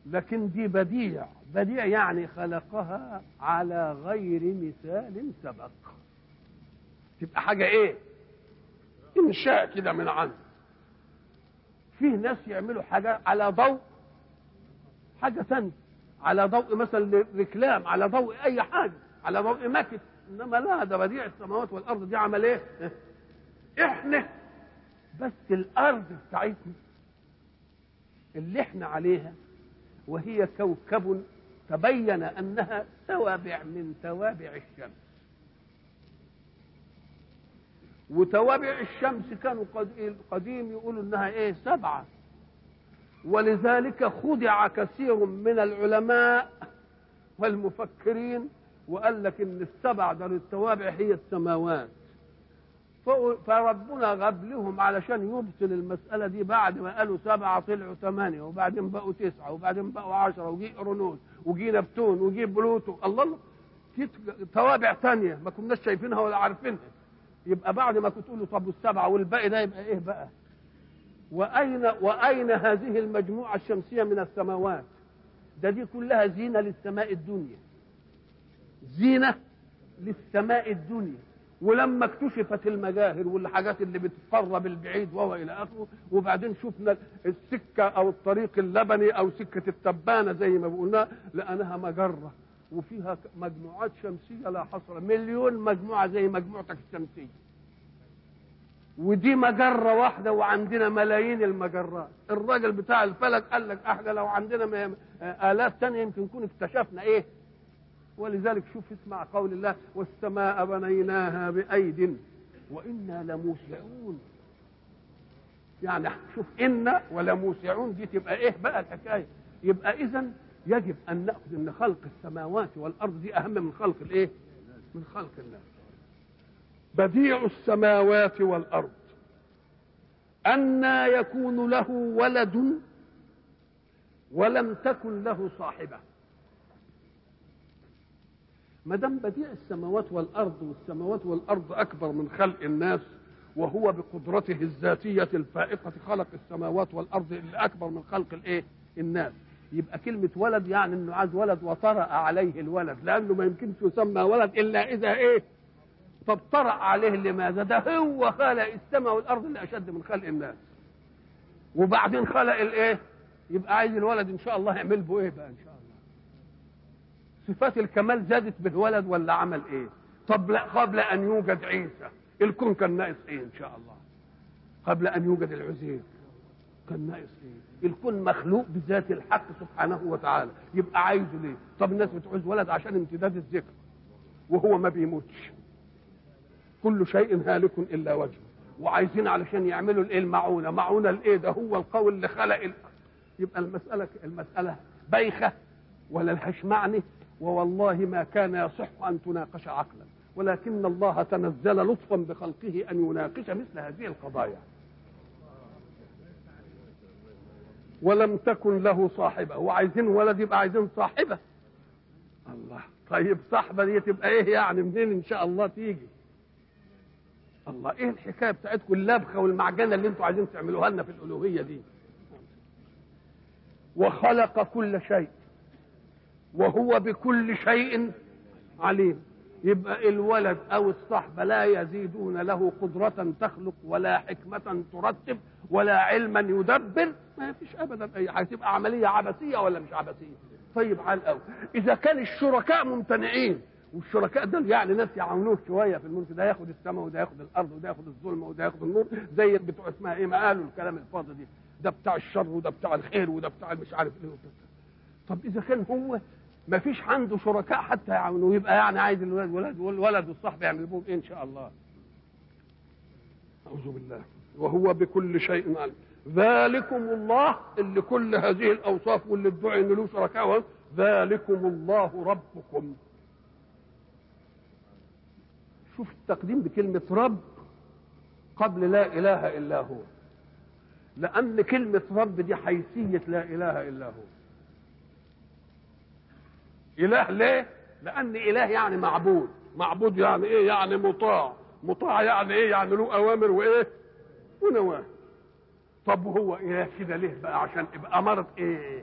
لكن دي بديع بديع يعني خلقها على غير مثال سبق تبقى حاجة ايه انشاء كده من عنده فيه ناس يعملوا حاجة على ضوء حاجة ثانية على ضوء مثلا ركلام على ضوء اي حاجة على ضوء مكت انما لا ده بديع السماوات والارض دي عمل ايه احنا بس الارض بتاعتنا اللي احنا عليها وهي كوكب تبين انها توابع من توابع الشمس وتوابع الشمس كانوا قديم يقولوا انها ايه سبعه ولذلك خدع كثير من العلماء والمفكرين وقال لك ان السبع ده للتوابع هي السماوات فربنا غاب لهم علشان يبطل المسألة دي بعد ما قالوا سبعة طلعوا ثمانية وبعدين بقوا تسعة وبعدين بقوا عشرة وجي إيرونوس وجي نبتون وجي بلوتو الله الله في توابع ثانية ما كناش شايفينها ولا عارفينها يبقى بعد ما كنت تقولوا طب والسبعة والباقي ده يبقى إيه بقى؟ وأين وأين هذه المجموعة الشمسية من السماوات؟ ده دي كلها زينة للسماء الدنيا زينة للسماء الدنيا ولما اكتشفت المجاهر والحاجات اللي بتقرب البعيد وهو الى اخره وبعدين شفنا السكه او الطريق اللبني او سكه التبانه زي ما قلنا لانها مجره وفيها مجموعات شمسيه لا حصر مليون مجموعه زي مجموعتك الشمسيه ودي مجره واحده وعندنا ملايين المجرات الراجل بتاع الفلك قال لك احنا لو عندنا الاف ثانيه يمكن نكون اكتشفنا ايه ولذلك شوف اسمع قول الله والسماء بنيناها بأيد وإنا لموسعون يعني شوف إنا ولموسعون دي تبقى إيه بقى الحكاية يبقى إذا يجب أن نأخذ أن خلق السماوات والأرض دي أهم من خلق الإيه من خلق الناس بديع السماوات والأرض أنى يكون له ولد ولم تكن له صاحبه ما دام بديع السماوات والارض والسماوات والارض اكبر من خلق الناس وهو بقدرته الذاتيه الفائقه خلق السماوات والارض اللي اكبر من خلق الايه الناس يبقى كلمه ولد يعني انه عايز ولد وطرأ عليه الولد لانه ما يمكنش يسمى ولد الا اذا ايه طب طرأ عليه لماذا ده هو خلق السماء والارض اللي اشد من خلق الناس وبعدين خلق الايه يبقى عايز الولد ان شاء الله يعمل به ايه بقى ان شاء الله صفات الكمال زادت بالولد ولا عمل ايه طب لا قبل ان يوجد عيسى الكون كان ناقص ايه ان شاء الله قبل ان يوجد العزير كان ناقص ايه الكون مخلوق بذات الحق سبحانه وتعالى يبقى عايزه ليه طب الناس بتعوز ولد عشان امتداد الذكر وهو ما بيموتش كل شيء هالك الا وجهه وعايزين علشان يعملوا الايه المعونه معونه الايه ده هو القول اللي خلق ال... يبقى المساله المساله بايخه ولا لهاش معنى ووالله ما كان يصح ان تناقش عقلا ولكن الله تنزل لطفا بخلقه ان يناقش مثل هذه القضايا ولم تكن له صاحبه وعايزين ولد يبقى عايزين صاحبه الله طيب صاحبه دي تبقى ايه يعني منين ان شاء الله تيجي الله ايه الحكايه بتاعتكم اللبخه والمعجنه اللي انتوا عايزين تعملوها لنا في الالوهيه دي وخلق كل شيء وهو بكل شيء عليم يبقى الولد او الصحبه لا يزيدون له قدره تخلق ولا حكمه ترتب ولا علما يدبر ما فيش ابدا اي حاجه تبقى عمليه عبثيه ولا مش عبثيه طيب على الاول اذا كان الشركاء ممتنعين والشركاء دول يعني ناس يعاونوك شويه في الملك ده ياخد السماء وده ياخد الارض وده ياخد الظلمه وده ياخد النور زي بتوع اسمها ايه ما قالوا الكلام الفاضي دي ده بتاع الشر وده بتاع الخير وده بتاع مش عارف ايه طب اذا كان هو ما فيش عنده شركاء حتى يعاونوه يبقى يعني عايز الولد والولد والولد والصاحب يعمل بهم ايه ان شاء الله اعوذ بالله وهو بكل شيء عليم ذلكم الله اللي كل هذه الاوصاف واللي ادعي ان له شركاء ذلكم الله ربكم شوف التقديم بكلمة رب قبل لا إله إلا هو لأن كلمة رب دي حيثية لا إله إلا هو إله ليه؟ لأن إله يعني معبود معبود يعني إيه؟ يعني مطاع مطاع يعني إيه؟ يعني له أوامر وإيه؟ ونواهي طب هو إله كده ليه بقى عشان يبقى أمرت إيه؟